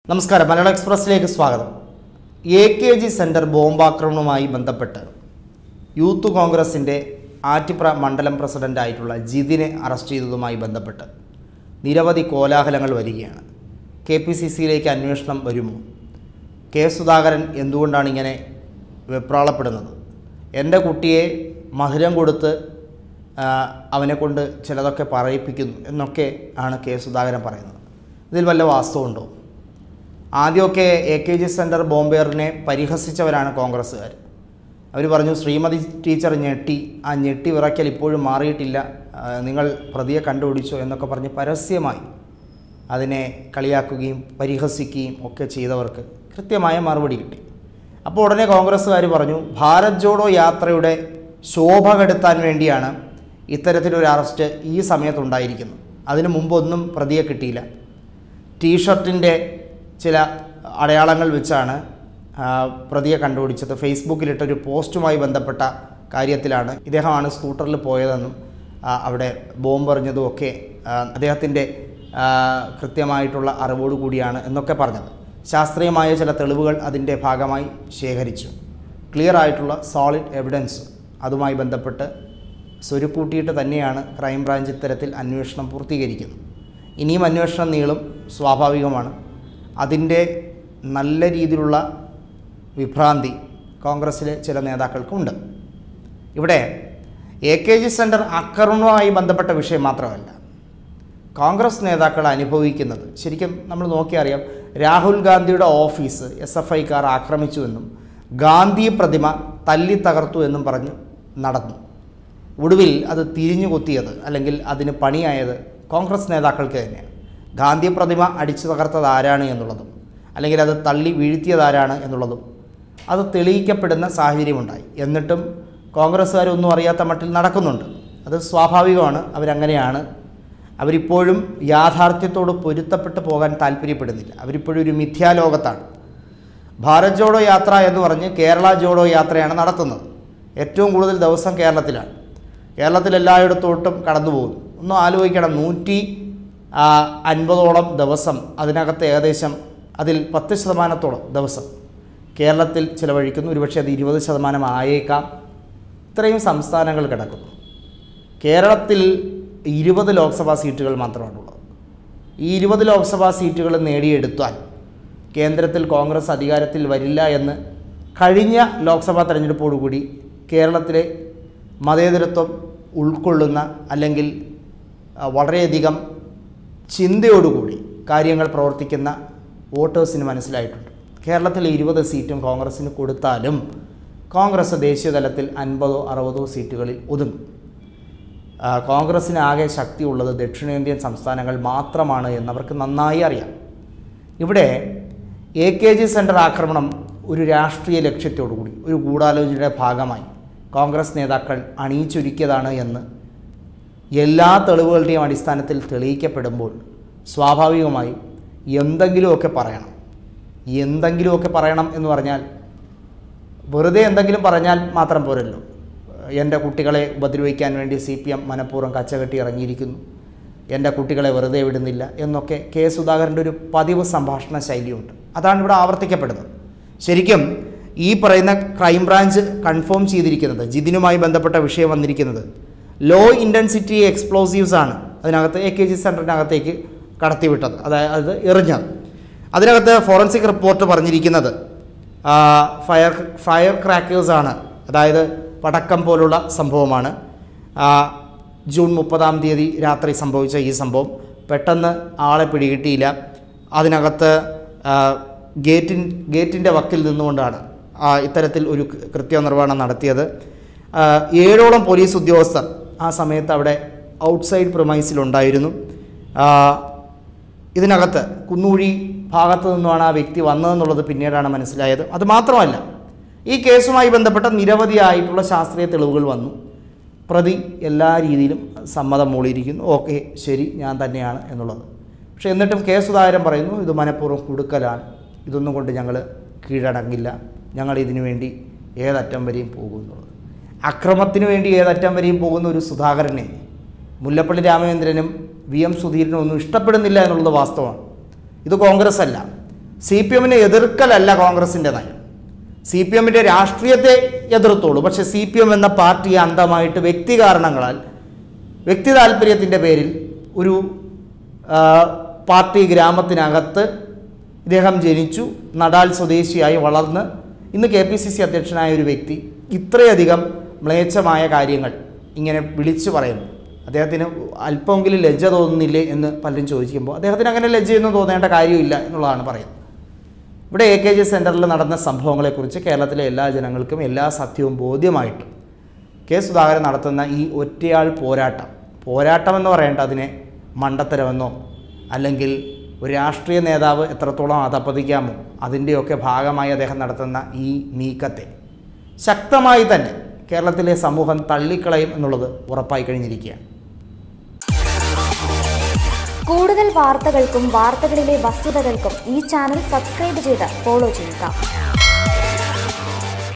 നമസ്കാരം മലയാള എക്സ്പ്രസ്സിലേക്ക് സ്വാഗതം എ കെ ജി സെൻറ്റർ ബോംബാക്രമണവുമായി ബന്ധപ്പെട്ട് യൂത്ത് കോൺഗ്രസിൻ്റെ ആറ്റിപ്ര മണ്ഡലം പ്രസിഡൻ്റായിട്ടുള്ള ജിതിനെ അറസ്റ്റ് ചെയ്തതുമായി ബന്ധപ്പെട്ട് നിരവധി കോലാഹലങ്ങൾ വരികയാണ് കെ പി സി സിയിലേക്ക് അന്വേഷണം വരുമോ കെ സുധാകരൻ എന്തുകൊണ്ടാണ് ഇങ്ങനെ വെപ്രാളപ്പെടുന്നത് എൻ്റെ കുട്ടിയെ മധുരം കൊടുത്ത് ആ, അവനെ കൊണ്ട് ചിലതൊക്കെ പറയിപ്പിക്കുന്നു എന്നൊക്കെ ആണ് കെ സുധാകരൻ പറയുന്നത് ഇതിൽ വല്ല വാസ്തവമുണ്ടോ ആദ്യമൊക്കെ എ കെ ജി സെൻറ്റർ ബോംബേറിനെ പരിഹസിച്ചവരാണ് കോൺഗ്രസ്സുകാർ അവർ പറഞ്ഞു ശ്രീമതി ടീച്ചർ ഞെട്ടി ആ ഞെട്ടി വിറയ്ക്കൽ ഇപ്പോഴും മാറിയിട്ടില്ല ആ, നിങ്ങൾ പ്രതിയെ കണ്ടുപിടിച്ചോ എന്നൊക്കെ പറഞ്ഞ് പരസ്യമായി അതിനെ കളിയാക്കുകയും പരിഹസിക്കുകയും ഒക്കെ ചെയ്തവർക്ക് കൃത്യമായ മറുപടി കിട്ടി അപ്പോൾ ഉടനെ കോൺഗ്രസ്സുകാർ പറഞ്ഞു ഭാരത് ജോഡോ യാത്രയുടെ ശോഭ കെടുത്താൻ വേണ്ടിയാണ് ഇത്തരത്തിലൊരു അറസ്റ്റ് ഈ സമയത്തുണ്ടായിരിക്കുന്നത് അതിനു മുമ്പൊന്നും പ്രതിയെ കിട്ടിയില്ല ടീഷർട്ടിൻ്റെ ചില അടയാളങ്ങൾ വെച്ചാണ് ആ, പ്രതിയെ കണ്ടുപിടിച്ചത് ഫേസ്ബുക്കിലിട്ടൊരു പോസ്റ്റുമായി ബന്ധപ്പെട്ട കാര്യത്തിലാണ് ഇദ്ദേഹമാണ് സ്കൂട്ടറിൽ പോയതെന്നും ആ, അവിടെ ബോംബെറിഞ്ഞതും ഒക്കെ ആ, അദ്ദേഹത്തിൻ്റെ ആ, കൃത്യമായിട്ടുള്ള അറിവോട് കൂടിയാണ് എന്നൊക്കെ പറഞ്ഞത് ശാസ്ത്രീയമായ ചില തെളിവുകൾ അതിൻ്റെ ഭാഗമായി ശേഖരിച്ചു ക്ലിയർ ആയിട്ടുള്ള സോളിഡ് എവിഡൻസ് അതുമായി ബന്ധപ്പെട്ട് സ്വരുക്കൂട്ടിയിട്ട് തന്നെയാണ് ക്രൈംബ്രാഞ്ച് ഇത്തരത്തിൽ അന്വേഷണം പൂർത്തീകരിക്കുന്നത് ഇനിയും അന്വേഷണം നീളും സ്വാഭാവികമാണ് അതിൻ്റെ നല്ല രീതിയിലുള്ള വിഭ്രാന്തി കോൺഗ്രസ്സിലെ ചില നേതാക്കൾക്കുണ്ട് ഇവിടെ എ കെ ജി സെൻറ്റർ ആക്രമണവുമായി ബന്ധപ്പെട്ട വിഷയം മാത്രമല്ല കോൺഗ്രസ് നേതാക്കൾ അനുഭവിക്കുന്നത് ശരിക്കും നമ്മൾ നോക്കിയറിയാം രാഹുൽ ഗാന്ധിയുടെ ഓഫീസ് എസ് എഫ് ഐക്കാർ ആക്രമിച്ചുവെന്നും ഗാന്ധി പ്രതിമ തല്ലി തകർത്തു എന്നും പറഞ്ഞ് നടന്നു ഒടുവിൽ അത് തിരിഞ്ഞു കൊത്തിയത് അല്ലെങ്കിൽ അതിന് പണിയായത് കോൺഗ്രസ് നേതാക്കൾക്ക് തന്നെയാണ് ഗാന്ധി പ്രതിമ അടിച്ചു തകർത്തത് ആരാണ് എന്നുള്ളതും അല്ലെങ്കിൽ അത് തള്ളി വീഴ്ത്തിയത് ആരാണ് എന്നുള്ളതും അത് തെളിയിക്കപ്പെടുന്ന സാഹചര്യമുണ്ടായി എന്നിട്ടും കോൺഗ്രസ്സുകാരൊന്നും അറിയാത്ത മട്ടിൽ നടക്കുന്നുണ്ട് അത് സ്വാഭാവികമാണ് അവരങ്ങനെയാണ് അവരിപ്പോഴും യാഥാർത്ഥ്യത്തോട് പൊരുത്തപ്പെട്ട് പോകാൻ താല്പര്യപ്പെടുന്നില്ല അവരിപ്പോഴും ഒരു മിഥ്യാലോകത്താണ് ഭാരത് ജോഡോ യാത്ര എന്ന് പറഞ്ഞ് കേരള ജോഡോ യാത്രയാണ് നടത്തുന്നത് ഏറ്റവും കൂടുതൽ ദിവസം കേരളത്തിലാണ് കേരളത്തിൽ എല്ലായിടത്തോട്ടും കടന്നു പോകുന്നു ഒന്ന് ആലോചിക്കണം നൂറ്റി ആ, അൻപതോളം ദിവസം അതിനകത്ത് ഏകദേശം അതിൽ പത്ത് ശതമാനത്തോളം ദിവസം കേരളത്തിൽ ചിലവഴിക്കുന്നു ഒരുപക്ഷെ അത് ഇരുപത് ശതമാനം ആയേക്കാം ഇത്രയും സംസ്ഥാനങ്ങൾ കിടക്കുന്നു കേരളത്തിൽ ഇരുപത് ലോക്സഭാ സീറ്റുകൾ മാത്രമാണുള്ളത് ഈ ഇരുപത് ലോക്സഭാ സീറ്റുകൾ നേടിയെടുത്താൽ കേന്ദ്രത്തിൽ കോൺഗ്രസ് അധികാരത്തിൽ വരില്ല എന്ന് കഴിഞ്ഞ ലോക്സഭാ തെരഞ്ഞെടുപ്പോടുകൂടി കേരളത്തിലെ മതേതരത്വം ഉൾക്കൊള്ളുന്ന അല്ലെങ്കിൽ ആ, വളരെയധികം ചിന്തയോടുകൂടി കാര്യങ്ങൾ പ്രവർത്തിക്കുന്ന വോട്ടേഴ്സിന് മനസ്സിലായിട്ടുണ്ട് കേരളത്തിലെ ഇരുപത് സീറ്റും കോൺഗ്രസ്സിന് കൊടുത്താലും കോൺഗ്രസ് ദേശീയ തലത്തിൽ അൻപതോ അറുപതോ സീറ്റുകളിൽ ഒതുങ്ങും ആ, കോൺഗ്രസ്സിന് ആകെ ശക്തിയുള്ളത് ദക്ഷിണേന്ത്യൻ സംസ്ഥാനങ്ങൾ മാത്രമാണ് എന്നവർക്ക് നന്നായി അറിയാം ഇവിടെ എ കെ ജി സെൻറ്റർ ആക്രമണം ഒരു രാഷ്ട്രീയ ലക്ഷ്യത്തോടുകൂടി ഒരു ഗൂഢാലോചനയുടെ ഭാഗമായി കോൺഗ്രസ് നേതാക്കൾ അണിയിച്ചൊരുക്കിയതാണ് എന്ന് എല്ലാ തെളിവുകളുടെയും അടിസ്ഥാനത്തിൽ തെളിയിക്കപ്പെടുമ്പോൾ സ്വാഭാവികമായും എന്തെങ്കിലുമൊക്കെ പറയണം എന്തെങ്കിലുമൊക്കെ പറയണം എന്ന് പറഞ്ഞാൽ വെറുതെ എന്തെങ്കിലും പറഞ്ഞാൽ മാത്രം പോരല്ലോ എൻ്റെ കുട്ടികളെ ഉപദ്രവിക്കാൻ വേണ്ടി സി പി എം മനഃപൂർവ്വം കച്ചകെട്ടി ഇറങ്ങിയിരിക്കുന്നു എൻ്റെ കുട്ടികളെ വെറുതെ വിടുന്നില്ല എന്നൊക്കെ കെ സുധാകരൻ്റെ ഒരു പതിവ് സംഭാഷണ ശൈലിയുണ്ട് അതാണ് ഇവിടെ ആവർത്തിക്കപ്പെടുന്നത് ശരിക്കും ഈ പറയുന്ന ക്രൈംബ്രാഞ്ച് കൺഫേം ചെയ്തിരിക്കുന്നത് ജിതിനുമായി ബന്ധപ്പെട്ട വിഷയം വന്നിരിക്കുന്നത് ലോ ഇൻറ്റൻസിറ്റി എക്സ്പ്ലോസീവ്സ് ആണ് അതിനകത്ത് എ കെ ജി സെൻറ്ററിനകത്തേക്ക് കടത്തിവിട്ടത് അതായത് എറിഞ്ഞത് അതിനകത്ത് ഫോറൻസിക് റിപ്പോർട്ട് പറഞ്ഞിരിക്കുന്നത് ആ, ഫയർ ഫയർ ക്രാക്കേഴ്സ് ആണ് അതായത് പടക്കം പോലുള്ള സംഭവമാണ് ആ, ജൂൺ മുപ്പതാം തീയതി രാത്രി സംഭവിച്ച ഈ സംഭവം പെട്ടെന്ന് ആളെ പിടികിട്ടിയില്ല അതിനകത്ത് ആ, ഗേറ്റിൻ ഗേറ്റിൻ്റെ വക്കിൽ നിന്നുകൊണ്ടാണ് ആ, ഇത്തരത്തിൽ ഒരു കൃത്യനിർവഹണം നടത്തിയത് ആ, ഏഴോളം പോലീസ് ഉദ്യോഗസ്ഥർ ആ സമയത്ത് അവിടെ ഔട്ട്സൈഡ് പ്രൊമൈസിലുണ്ടായിരുന്നു ആ, ഇതിനകത്ത് കുന്നൂഴി ഭാഗത്തു നിന്നുമാണ് ആ വ്യക്തി വന്നതെന്നുള്ളത് പിന്നീടാണ് മനസ്സിലായത് അത് മാത്രമല്ല ഈ കേസുമായി ബന്ധപ്പെട്ട നിരവധിയായിട്ടുള്ള ശാസ്ത്രീയ തെളിവുകൾ വന്നു പ്രതി എല്ലാ രീതിയിലും സമ്മതം മൂളിയിരിക്കുന്നു ഓക്കെ ശരി ഞാൻ തന്നെയാണ് എന്നുള്ളത് പക്ഷേ എന്നിട്ടും കെ സുധാകരൻ പറയുന്നു ഇത് മനഃപൂർവ്വം കുടുക്കലാണ് ഇതൊന്നും കൊണ്ട് ഞങ്ങൾ കീഴടങ്ങില്ല ഞങ്ങൾ ഇതിനു വേണ്ടി ഏതറ്റം വരെയും പോകും എന്നുള്ളത് അക്രമത്തിന് വേണ്ടി ഏതറ്റം വരെയും പോകുന്ന ഒരു സുധാകരനെ മുല്ലപ്പള്ളി രാമചന്ദ്രനും വി എം സുധീരനും ഒന്നും ഇഷ്ടപ്പെടുന്നില്ല എന്നുള്ളത് വാസ്തവമാണ് ഇത് കോൺഗ്രസ് അല്ല സി പി എമ്മിനെ എതിർക്കലല്ല കോൺഗ്രസിൻ്റെ നയം സി പി എമ്മിൻ്റെ രാഷ്ട്രീയത്തെ എതിർത്തോളൂ പക്ഷേ സി പി എം എന്ന പാർട്ടിയെ അന്ധമായിട്ട് വ്യക്തി കാരണങ്ങളാൽ വ്യക്തി താല്പര്യത്തിൻ്റെ പേരിൽ ഒരു ആ, പാർട്ടി ഗ്രാമത്തിനകത്ത് ഇദ്ദേഹം ജനിച്ചു നടാൽ സ്വദേശിയായി വളർന്ന് ഇന്ന് കെ പി സി സി അധ്യക്ഷനായ ഒരു വ്യക്തി ഇത്രയധികം മ്ലേച്ഛമായ കാര്യങ്ങൾ ഇങ്ങനെ വിളിച്ചു പറയുന്നു അദ്ദേഹത്തിന് അല്പമെങ്കിലും ലജ്ജ തോന്നുന്നില്ലേ എന്ന് പലരും ചോദിക്കുമ്പോൾ അദ്ദേഹത്തിന് അങ്ങനെ ലജ്ജയൊന്നും തോന്നേണ്ട കാര്യമില്ല എന്നുള്ളതാണ് പറയുന്നത് ഇവിടെ എ കെ ജി സെൻറ്ററിൽ നടന്ന സംഭവങ്ങളെക്കുറിച്ച് കേരളത്തിലെ എല്ലാ ജനങ്ങൾക്കും എല്ലാ സത്യവും ബോധ്യമായിട്ടും കെ സുധാകരൻ നടത്തുന്ന ഈ ഒറ്റയാൾ പോരാട്ടം പോരാട്ടം എന്ന് പറയേണ്ട അതിനെ മണ്ടത്തരമെന്നോ അല്ലെങ്കിൽ ഒരു രാഷ്ട്രീയ നേതാവ് എത്രത്തോളം അധപ്പതിക്കാമോ അതിൻ്റെയൊക്കെ ഭാഗമായി അദ്ദേഹം നടത്തുന്ന ഈ നീക്കത്തെ ശക്തമായി തന്നെ കേരളത്തിലെ സമൂഹം തള്ളിക്കളയും എന്നുള്ളത് ഉറപ്പായി കഴിഞ്ഞിരിക്കുകയാണ് കൂടുതൽ വാർത്തകൾക്കും വാർത്തകളിലെ വസ്തുതകൾക്കും ഈ ചാനൽ സബ്സ്ക്രൈബ് ചെയ്ത് ഫോളോ ചെയ്യുക